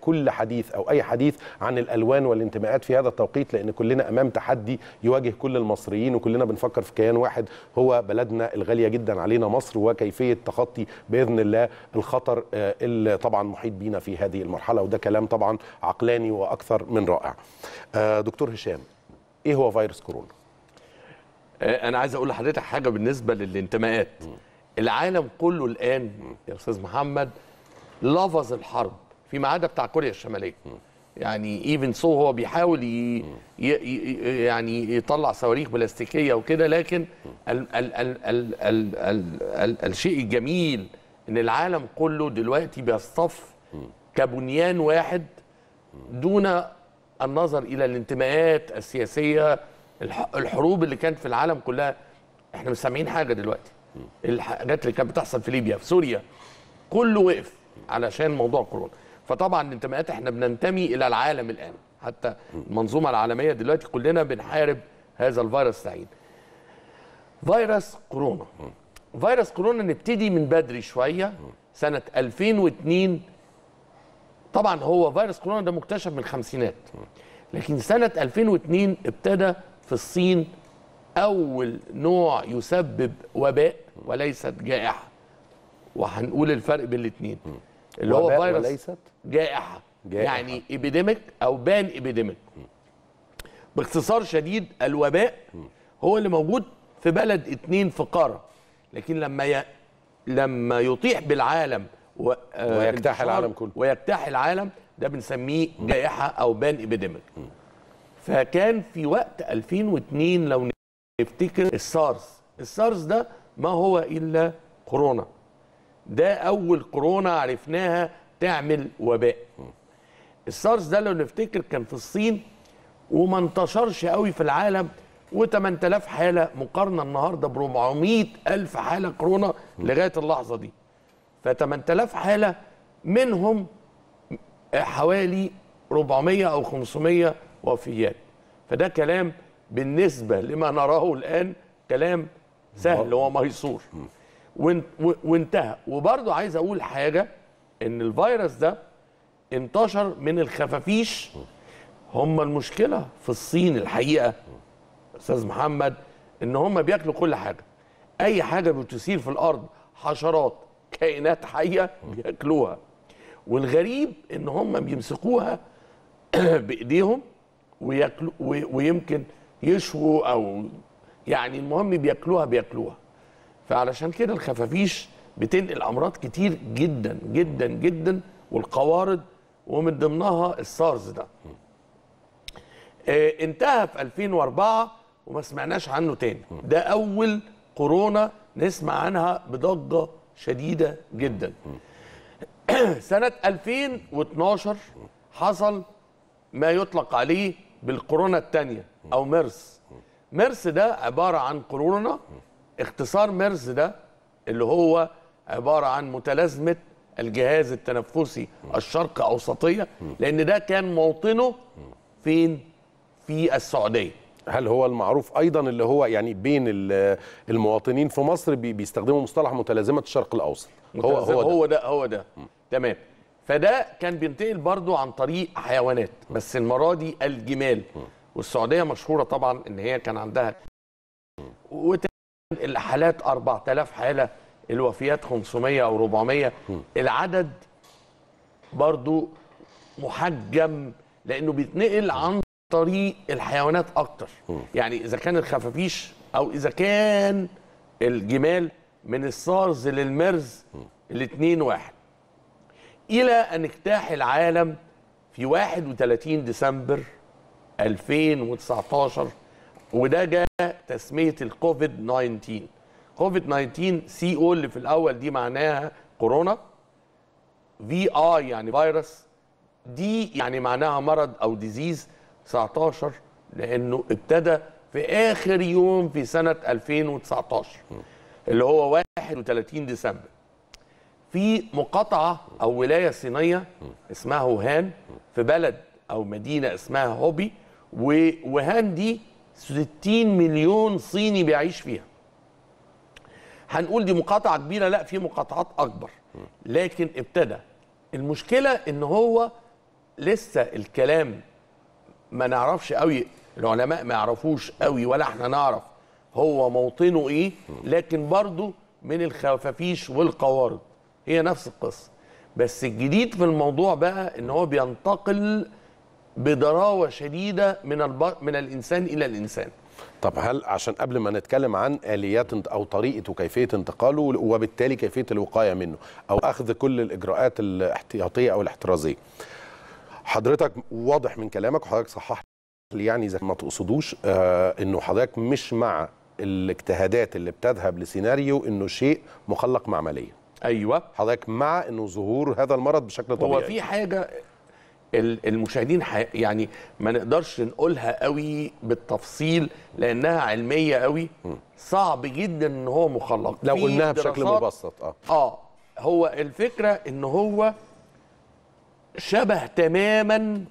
كل حديث او اي حديث عن الالوان والانتماءات في هذا التوقيت لان كلنا امام تحدي يواجه كل المصريين وكلنا بنفكر في كيان واحد هو بلدنا الغاليه جدا علينا مصر وكيفيه تخطي باذن الله الخطر آه، اللي طبعا محيط بينا في هذه المرحله وده كلام طبعا عقلاني واكثر من رائع. آه، دكتور هشام ايه هو فيروس كورونا؟ آه، انا عايز اقول لحضرتك حاجه بالنسبه للانتماءات العالم كله الان يا استاذ محمد لفظ الحرب فيما عدا بتاع كوريا الشماليه يعني ايفن سو هو بيحاول ي... ي... ي... يعني يطلع صواريخ بلاستيكيه وكده لكن ال... ال... ال... ال... ال... ال... ال... الشيء الجميل ان العالم كله دلوقتي بيصطف كبنيان واحد دون النظر الى الانتماءات السياسيه الح- الحروب اللي كانت في العالم كلها احنا مش سامعين حاجه دلوقتي الحاجات اللي كانت بتحصل في ليبيا في سوريا كله وقف علشان موضوع كورونا فطبعا الانتماءات احنا بننتمي الى العالم الان حتى المنظومه العالميه دلوقتي كلنا بنحارب هذا الفيروس اللعين فيروس كورونا فيروس كورونا نبتدي من بدري شويه سنه 2002 طبعا هو فيروس كورونا ده مكتشف من الخمسينات لكن سنه 2002 ابتدى في الصين اول نوع يسبب وباء وليست جائحه وهنقول الفرق بين الاثنين اللي هو وباء فيروس وليست جائحه, جائحة. يعني ايبيديميك او بان ايبيديميك باختصار شديد الوباء هو اللي موجود في بلد اتنين في قاره لكن لما ي... لما يطيح بالعالم و... آه، ويجتاح انتشار العالم كله. ويجتاح العالم ده بنسميه جائحه او بان ايبيديميك فكان في وقت 2002 لو نفتكر السارس السارس ده ما هو الا كورونا ده اول كورونا عرفناها تعمل وباء السارس ده لو نفتكر كان في الصين وما انتشرش قوي في العالم و8000 حاله مقارنه النهارده ب 400 الف حاله كورونا لغايه اللحظه دي ف 8000 حاله منهم حوالي 400 او 500 وفيات فده كلام بالنسبه لما نراه الان كلام سهل وميسور وان- و- وانتهى وبرضه عايز اقول حاجه ان الفيروس ده انتشر من الخفافيش هم المشكله في الصين الحقيقه استاذ محمد ان هم بياكلوا كل حاجه اي حاجه بتثير في الارض حشرات كائنات حيه بياكلوها والغريب ان هم بيمسكوها بايديهم وياكلوا وي- ويمكن يشووا او يعني المهم بياكلوها بياكلوها فعلشان كده الخفافيش بتنقل امراض كتير جدا جدا جدا والقوارض ومن ضمنها السارز ده آه، انتهى في 2004 وما سمعناش عنه تاني ده اول كورونا نسمع عنها بضجه شديده جدا سنه 2012 حصل ما يطلق عليه بالكورونا الثانيه او ميرس ميرس ده عباره عن كورونا اختصار ميرس ده اللي هو عباره عن متلازمه الجهاز التنفسي الشرق اوسطيه لان ده كان موطنه فين في السعوديه هل هو المعروف ايضا اللي هو يعني بين ال- المواطنين في مصر بي- بيستخدموا مصطلح متلازمه الشرق الاوسط هو هو هو ده. هو ده هو ده تمام فده كان بينتقل برضو عن طريق حيوانات بس المره دي الجمال والسعوديه مشهوره طبعا ان هي كان عندها وتنقل الحالات 4000 حاله الوفيات 500 او 400 العدد برضو محجم لانه بيتنقل عن طريق الحيوانات اكتر يعني اذا كان الخفافيش او اذا كان الجمال من السارز للمرز الاثنين واحد الى ان اجتاح العالم في 31 ديسمبر 2019 وده جاء تسميه الكوفيد 19 كوفيد 19 سي او اللي في الاول دي معناها كورونا في اي يعني فيروس دي يعني معناها مرض او ديزيز 19 لانه ابتدى في اخر يوم في سنه 2019 اللي هو 31 ديسمبر في مقاطعه او ولايه صينيه اسمها ووهان في بلد او مدينه اسمها هوبي ووهان دي 60 مليون صيني بيعيش فيها هنقول دي مقاطعه كبيره لا في مقاطعات اكبر لكن ابتدى المشكله ان هو لسه الكلام ما نعرفش قوي العلماء ما يعرفوش قوي ولا احنا نعرف هو موطنه ايه لكن برضو من الخفافيش والقوارض هي نفس القصه بس الجديد في الموضوع بقى ان هو بينتقل بضراوه شديده من الب... من الانسان الى الانسان طب هل عشان قبل ما نتكلم عن اليات انت- او طريقه وكيفيه انتقاله وبالتالي كيفيه الوقايه منه او اخذ كل الاجراءات الاحتياطيه او الاحترازيه حضرتك واضح من كلامك وحضرتك صحح لي يعني زي ما تقصدوش آه انه حضرتك مش مع الاجتهادات اللي بتذهب لسيناريو انه شيء مخلق معمليا ايوه حضرتك مع انه ظهور هذا المرض بشكل طبيعي هو في حاجه ال- المشاهدين ح- يعني ما نقدرش نقولها قوي بالتفصيل لانها علميه قوي صعب جدا ان هو مخلق لو في قلناها بشكل دراسات- مبسط اه اه هو الفكره ان هو شبه تماما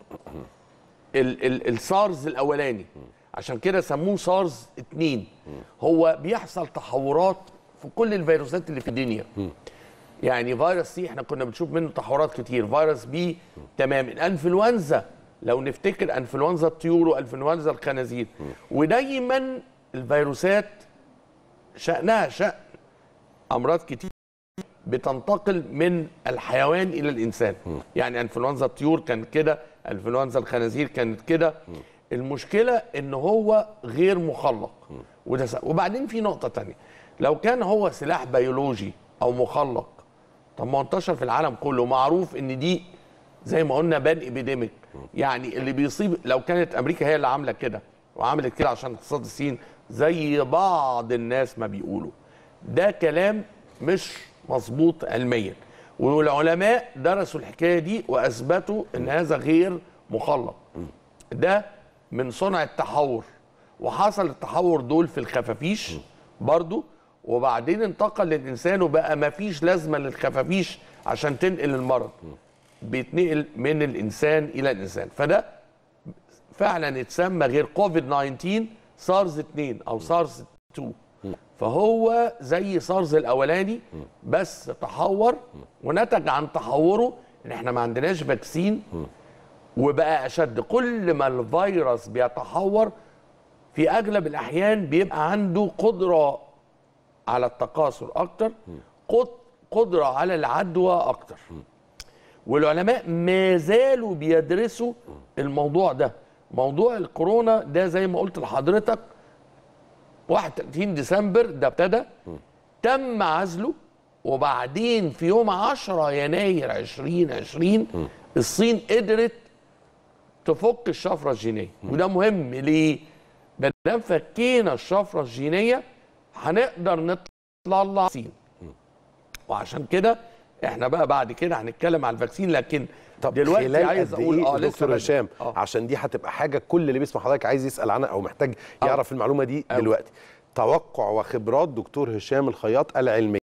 ال ال السارز الاولاني عشان كده سموه سارز 2 هو بيحصل تحورات في كل الفيروسات اللي في الدنيا يعني فيروس سي احنا كنا بنشوف منه تحورات كتير فيروس بي تمام الانفلونزا لو نفتكر انفلونزا الطيور وانفلونزا الخنازير ودايما الفيروسات شأنها شأن امراض كتير بتنتقل من الحيوان الى الانسان يعني انفلونزا الطيور كانت كده انفلونزا الخنازير كانت كده المشكله ان هو غير مخلق وده س- وبعدين في نقطه تانية لو كان هو سلاح بيولوجي او مخلق طب ما هو انتشر في العالم كله معروف ان دي زي ما قلنا بان ابيديميك يعني اللي بيصيب لو كانت امريكا هي اللي عامله كده وعملت كده عشان اقتصاد الصين زي بعض الناس ما بيقولوا ده كلام مش مظبوط علميا والعلماء درسوا الحكايه دي واثبتوا ان هذا غير مخلق ده من صنع التحور وحصل التحور دول في الخفافيش برضو وبعدين انتقل للانسان وبقى ما فيش لازمه للخفافيش عشان تنقل المرض بيتنقل من الانسان الى الانسان فده فعلا اتسمى غير كوفيد 19 سارز 2 او سارز 2 فهو زي سارز الاولاني بس تحور ونتج عن تحوره ان احنا ما عندناش فاكسين وبقى اشد كل ما الفيروس بيتحور في اغلب الاحيان بيبقى عنده قدره على التكاثر اكتر قد- قدره على العدوى اكتر والعلماء ما زالوا بيدرسوا الموضوع ده موضوع الكورونا ده زي ما قلت لحضرتك 31 ديسمبر ده ابتدى تم عزله وبعدين في يوم 10 يناير 2020 الصين قدرت تفك الشفره الجينيه وده مهم ليه؟ ما دام فكينا الشفره الجينيه هنقدر نطلع الصين وعشان كده احنا بقى بعد كده هنتكلم على الفاكسين لكن طب دلوقتي خلال عايز قد اقول إيه اه لسه دكتور بدري. هشام آه. عشان دي هتبقى حاجه كل اللي بيسمع حضرتك عايز يسال عنها او محتاج يعرف المعلومه دي أوي. دلوقتي توقع وخبرات دكتور هشام الخياط العلميه